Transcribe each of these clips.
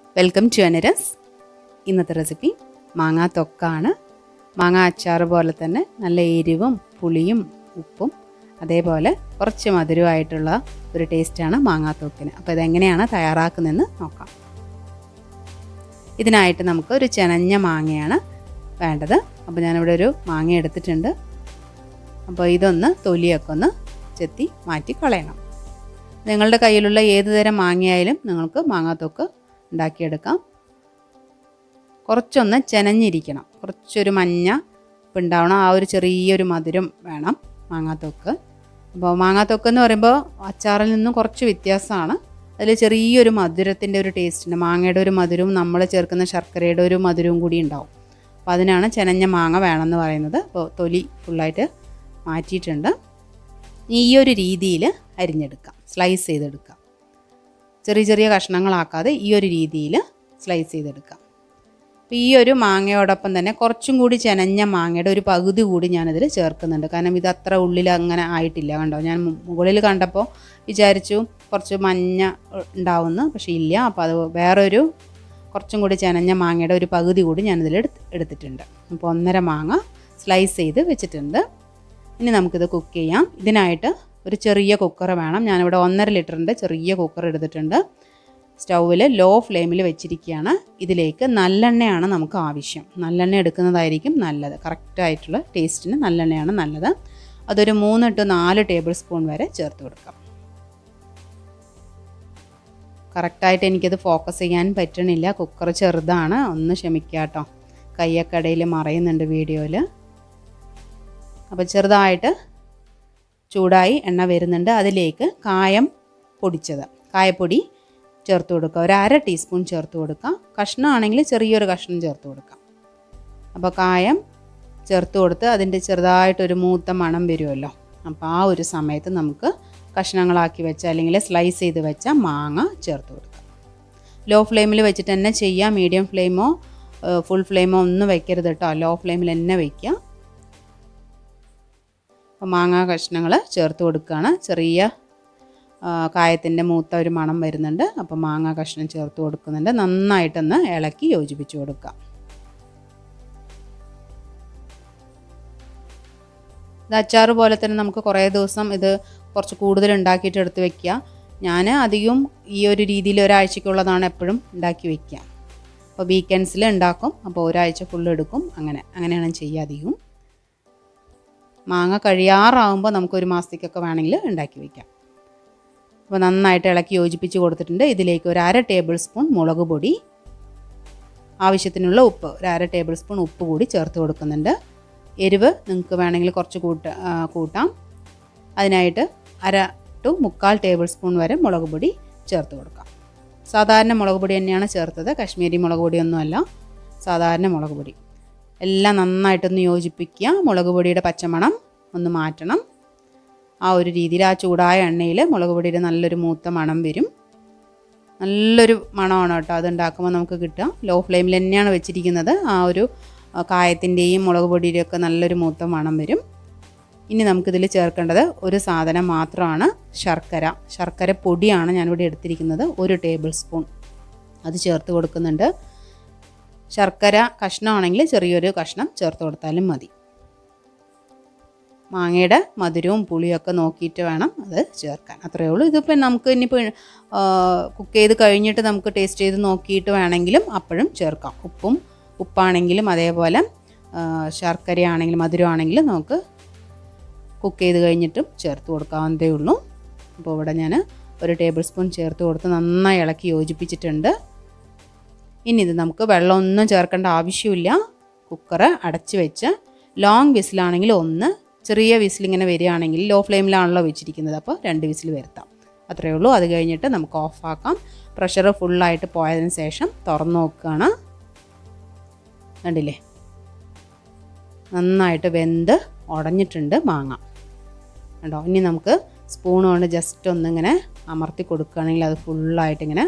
welcome to അനരസ് ഇന്നത്തെ recipe മാങ്ങാ തൊക്കാണ് മാങ്ങ അച്ചാർ പോലെ തന്നെ നല്ല എരിവും പുളിയും ഉപ്പും അതേപോലെ കുറച്ച് മധുരമായിട്ടുള്ള ഒരു ടേസ്റ്റാണ് മാങ്ങാ തൊക്കിന് അപ്പോൾ ഇതെങ്ങനെയാണ് തയ്യാറാക്കുന്നതെന്ന് നോക്കാം ഇതിനായിട്ട് നമുക്ക് ഒരു ചെനഞ്ഞ മാങ്ങയാണ് വേണ്ടത് അപ്പോൾ ഞാനിവിടെ ഒരു മാങ്ങ എടുത്തിട്ടുണ്ട് അപ്പോൾ ഇതൊന്ന് തൊലിയൊക്കെ ഒന്ന് ചെത്തി മാറ്റി കളയണം നിങ്ങളുടെ കയ്യിലുള്ള ഏത് തരം മാങ്ങയായാലും നിങ്ങൾക്ക് മാങ്ങാത്തൊക്ക് ഉണ്ടാക്കിയെടുക്കാം കുറച്ചൊന്ന് ചെനഞ്ഞിരിക്കണം കുറച്ചൊരു മഞ്ഞ ഉണ്ടാവണം ആ ഒരു ചെറിയൊരു മധുരം വേണം മാങ്ങാത്തൊക്ക് അപ്പോൾ മാങ്ങാത്തൊക്ക് എന്ന് പറയുമ്പോൾ അച്ചാറിൽ നിന്നും കുറച്ച് വ്യത്യാസമാണ് അതിൽ ചെറിയൊരു മധുരത്തിൻ്റെ ഒരു ടേസ്റ്റ് ഉണ്ട് മാങ്ങയുടെ ഒരു മധുരവും നമ്മൾ ചേർക്കുന്ന ശർക്കരയുടെ ഒരു മധുരവും കൂടി ഉണ്ടാവും അപ്പോൾ അതിനാണ് ചെനഞ്ഞ മാങ്ങ വേണമെന്ന് പറയുന്നത് അപ്പോൾ തൊലി ഫുള്ളായിട്ട് മാറ്റിയിട്ടുണ്ട് ഈ ഒരു രീതിയിൽ അരിഞ്ഞെടുക്കാം സ്ലൈസ് ചെയ്തെടുക്കാം ചെറിയ ചെറിയ കഷ്ണങ്ങളാക്കാതെ ഈ ഒരു രീതിയിൽ സ്ലൈസ് ചെയ്തെടുക്കാം അപ്പോൾ ഈ ഒരു മാങ്ങയോടൊപ്പം തന്നെ കുറച്ചും കൂടി ചെനഞ്ഞ മാങ്ങയുടെ ഒരു പകുതി കൂടി ഞാനിതിൽ ചേർക്കുന്നുണ്ട് കാരണം ഇത് അത്ര ഉള്ളിൽ അങ്ങനെ ആയിട്ടില്ല കണ്ടോ ഞാൻ മുകളിൽ കണ്ടപ്പോൾ വിചാരിച്ചു കുറച്ച് മഞ്ഞ ഉണ്ടാവുമെന്ന് പക്ഷേ ഇല്ല അപ്പോൾ അത് വേറൊരു കുറച്ചും കൂടി ചെനഞ്ഞ മാങ്ങയുടെ ഒരു പകുതി കൂടി ഞാനിതിൽ എടുത്ത് എടുത്തിട്ടുണ്ട് അപ്പോൾ ഒന്നര മാങ്ങ സ്ലൈസ് ചെയ്ത് വെച്ചിട്ടുണ്ട് ഇനി നമുക്കിത് കുക്ക് ചെയ്യാം ഇതിനായിട്ട് ഒരു ചെറിയ കുക്കർ വേണം ഞാനിവിടെ ഒന്നര ലിറ്ററിൻ്റെ ചെറിയ കുക്കർ എടുത്തിട്ടുണ്ട് സ്റ്റൗവിൽ ലോ ഫ്ലെയിമിൽ വെച്ചിരിക്കുകയാണ് ഇതിലേക്ക് നല്ലെണ്ണയാണ് നമുക്ക് ആവശ്യം നല്ലെണ്ണ എടുക്കുന്നതായിരിക്കും നല്ലത് കറക്റ്റായിട്ടുള്ള ടേസ്റ്റിന് നല്ലെണ്ണയാണ് നല്ലത് അതൊരു മൂന്ന് ടു നാല് ടേബിൾ സ്പൂൺ വരെ ചേർത്ത് കൊടുക്കാം കറക്റ്റായിട്ട് എനിക്കത് ഫോക്കസ് ചെയ്യാൻ പറ്റണില്ല കുക്കർ ചെറുതാണ് ഒന്ന് ക്ഷമിക്കുക കേട്ടോ കയ്യൊക്കെ ഇടയിൽ മറയുന്നുണ്ട് വീഡിയോയിൽ അപ്പോൾ ചെറുതായിട്ട് ചൂടായി എണ്ണ വരുന്നുണ്ട് അതിലേക്ക് കായം പൊടിച്ചത് കായപ്പൊടി ചേർത്ത് കൊടുക്കുക ഒരു അര ടീസ്പൂൺ ചേർത്ത് കൊടുക്കാം കഷ്ണമാണെങ്കിൽ ചെറിയൊരു കഷ്ണം ചേർത്ത് കൊടുക്കാം അപ്പോൾ കായം ചേർത്ത് കൊടുത്ത് അതിൻ്റെ ചെറുതായിട്ടൊരു മൂത്ത മണം വരുമല്ലോ അപ്പോൾ ആ ഒരു സമയത്ത് നമുക്ക് കഷ്ണങ്ങളാക്കി വെച്ച അല്ലെങ്കിൽ സ്ലൈസ് ചെയ്ത് വെച്ച മാങ്ങ ചേർത്ത് കൊടുക്കാം ലോ ഫ്ലെയിമിൽ വെച്ചിട്ട് തന്നെ ചെയ്യാം മീഡിയം ഫ്ലെയിമോ ഫുൾ ഫ്ലെയിമോ ഒന്നും വെക്കരുത് കേട്ടോ ലോ ഫ്ലെയിമിൽ തന്നെ വയ്ക്കുക അപ്പോൾ മാങ്ങ കഷ്ണങ്ങൾ ചേർത്ത് കൊടുക്കുകയാണ് ചെറിയ കായത്തിൻ്റെ മൂത്ത ഒരു മണം വരുന്നുണ്ട് അപ്പോൾ മാങ്ങ കഷ്ണം ചേർത്ത് കൊടുക്കുന്നുണ്ട് നന്നായിട്ടൊന്ന് ഇളക്കി യോജിപ്പിച്ച് കൊടുക്കുക ഇത് അച്ചാർ പോലെ തന്നെ നമുക്ക് കുറേ ദിവസം ഇത് കുറച്ച് കൂടുതൽ ഉണ്ടാക്കിയിട്ട് എടുത്ത് വെക്കുക ഞാൻ അധികം ഈ ഒരു രീതിയിൽ ഒരാഴ്ചക്കുള്ളതാണ് എപ്പോഴും ഉണ്ടാക്കി വെക്കുക അപ്പോൾ വീക്കെൻഡ്സിൽ ഉണ്ടാക്കും അപ്പോൾ ഒരാഴ്ച ഫുള്ള് എടുക്കും അങ്ങനെ അങ്ങനെയാണ് ചെയ്യുക അധികവും മാങ്ങ കഴിയാറാവുമ്പോൾ നമുക്ക് ഒരു മാസത്തേക്കൊക്കെ വേണമെങ്കിൽ ഉണ്ടാക്കി വയ്ക്കാം അപ്പോൾ നന്നായിട്ട് ഇളക്കി യോജിപ്പിച്ച് കൊടുത്തിട്ടുണ്ട് ഇതിലേക്ക് ഒരു അര ടേബിൾ സ്പൂൺ മുളക് പൊടി ആവശ്യത്തിനുള്ള ഉപ്പ് ഒരു അര ടേബിൾ സ്പൂൺ ഉപ്പ് കൂടി ചേർത്ത് കൊടുക്കുന്നുണ്ട് എരിവ് നിങ്ങൾക്ക് വേണമെങ്കിൽ കുറച്ച് കൂട്ട കൂട്ടാം അതിനായിട്ട് അര ടു മുക്കാൽ ടേബിൾ സ്പൂൺ വരെ മുളക് പൊടി ചേർത്ത് കൊടുക്കാം സാധാരണ മുളക് പൊടി തന്നെയാണ് ചേർത്തത് കാശ്മീരി മുളക് പൊടിയൊന്നുമല്ല സാധാരണ മുളക് പൊടി എല്ലാം നന്നായിട്ടൊന്ന് യോജിപ്പിക്കുക മുളക് പൊടിയുടെ പച്ചമണം ഒന്ന് മാറ്റണം ആ ഒരു രീതിയിൽ ആ ചൂടായ എണ്ണയിൽ മുളക് പൊടിയുടെ നല്ലൊരു മൂത്ത മണം വരും നല്ലൊരു മണമാണ് കേട്ടോ അത് ഉണ്ടാക്കുമ്പോൾ നമുക്ക് കിട്ടുക ലോ ഫ്ലെയിമിൽ തന്നെയാണ് വെച്ചിരിക്കുന്നത് ആ ഒരു കായത്തിൻ്റെയും മുളക് പൊടിയുടെയും ഒക്കെ നല്ലൊരു മൂത്ത മണം വരും ഇനി നമുക്കിതിൽ ചേർക്കേണ്ടത് ഒരു സാധനം മാത്രമാണ് ശർക്കര ശർക്കര പൊടിയാണ് ഞാനിവിടെ എടുത്തിരിക്കുന്നത് ഒരു ടേബിൾ സ്പൂൺ അത് ചേർത്ത് കൊടുക്കുന്നുണ്ട് ശർക്കര കഷ്ണമാണെങ്കിൽ ചെറിയൊരു കഷ്ണം ചേർത്ത് കൊടുത്താലും മതി മാങ്ങയുടെ മധുരവും പുളിയൊക്കെ നോക്കിയിട്ട് വേണം അത് ചേർക്കാൻ അത്രയേ ഉള്ളൂ ഇതിപ്പോൾ നമുക്ക് ഇനിയിപ്പോൾ കുക്ക് ചെയ്ത് കഴിഞ്ഞിട്ട് നമുക്ക് ടേസ്റ്റ് ചെയ്ത് നോക്കിയിട്ട് വേണമെങ്കിലും അപ്പോഴും ചേർക്കാം ഉപ്പും ഉപ്പാണെങ്കിലും അതേപോലെ ശർക്കരയാണെങ്കിലും മധുരമാണെങ്കിലും നമുക്ക് കുക്ക് ചെയ്ത് കഴിഞ്ഞിട്ടും ചേർത്ത് കൊടുക്കാവുന്നതേ ഉള്ളൂ അപ്പോൾ ഇവിടെ ഞാൻ ഒരു ടേബിൾ സ്പൂൺ ചേർത്ത് കൊടുത്ത് നന്നായി ഇളക്കി യോജിപ്പിച്ചിട്ടുണ്ട് ഇനി ഇത് നമുക്ക് വെള്ളമൊന്നും ചേർക്കേണ്ട ആവശ്യമില്ല കുക്കറ് അടച്ച് വെച്ച് ലോങ് വിസിലാണെങ്കിൽ ഒന്ന് ചെറിയ വിസിൽ ഇങ്ങനെ വരികയാണെങ്കിൽ ലോ ഫ്ലെയിമിലാണല്ലോ വെച്ചിരിക്കുന്നത് അപ്പോൾ രണ്ട് വിസിൽ വരുത്താം അത്രയേ ഉള്ളൂ അത് കഴിഞ്ഞിട്ട് നമുക്ക് ഓഫാക്കാം പ്രഷർ ഫുള്ളായിട്ട് പോയതിന് ശേഷം തുറന്ന് നോക്കുകയാണ് കണ്ടില്ലേ നന്നായിട്ട് വെന്ത് ഉടഞ്ഞിട്ടുണ്ട് മാങ്ങ കണ്ടോ ഇനി നമുക്ക് സ്പൂൺ കൊണ്ട് ജസ്റ്റ് ഒന്നിങ്ങനെ അമർത്തി കൊടുക്കുകയാണെങ്കിൽ അത് ഫുള്ളായിട്ടിങ്ങനെ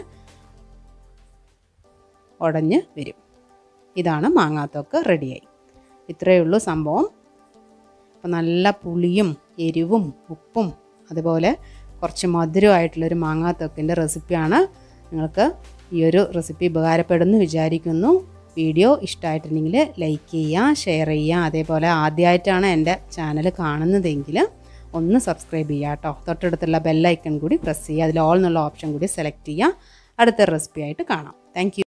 ഉടഞ്ഞ് വരും ഇതാണ് മാങ്ങാത്തൊക്കെ റെഡിയായി ഇത്രയേ ഉള്ളൂ സംഭവം അപ്പോൾ നല്ല പുളിയും എരിവും ഉപ്പും അതുപോലെ കുറച്ച് മധുരമായിട്ടുള്ളൊരു മാങ്ങാത്തൊക്കിൻ്റെ റെസിപ്പിയാണ് നിങ്ങൾക്ക് ഈ ഒരു റെസിപ്പി ഉപകാരപ്പെടുമെന്ന് വിചാരിക്കുന്നു വീഡിയോ ഇഷ്ടമായിട്ടുണ്ടെങ്കിൽ ലൈക്ക് ചെയ്യുക ഷെയർ ചെയ്യുക അതേപോലെ ആദ്യമായിട്ടാണ് എൻ്റെ ചാനൽ കാണുന്നതെങ്കിൽ ഒന്ന് സബ്സ്ക്രൈബ് ചെയ്യുക കേട്ടോ തൊട്ടടുത്തുള്ള ബെല്ലൈക്കൺ കൂടി പ്രസ് ചെയ്യുക അതിൽ ഓൾ എന്നുള്ള ഓപ്ഷൻ കൂടി സെലക്ട് ചെയ്യുക അടുത്ത റെസിപ്പി ആയിട്ട് കാണാം താങ്ക്